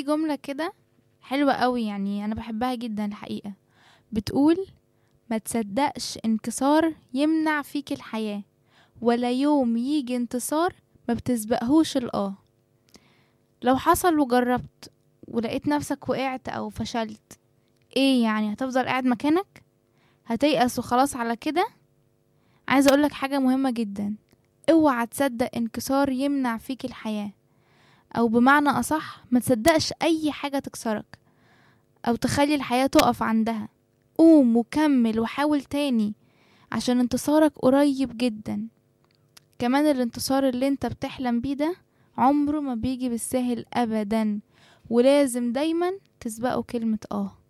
في جملة كده حلوة قوي يعني أنا بحبها جدا الحقيقة بتقول ما تصدقش انكسار يمنع فيك الحياة ولا يوم يجي انتصار ما بتسبقهوش الآه لو حصل وجربت ولقيت نفسك وقعت أو فشلت ايه يعني هتفضل قاعد مكانك هتيأس وخلاص على كده عايزة أقولك حاجة مهمة جدا اوعى تصدق انكسار يمنع فيك الحياة أو بمعنى أصح ما تصدقش أي حاجة تكسرك أو تخلي الحياة تقف عندها قوم وكمل وحاول تاني عشان انتصارك قريب جدا كمان الانتصار اللي انت بتحلم بيه ده عمره ما بيجي بالسهل أبدا ولازم دايما تسبقه كلمة اه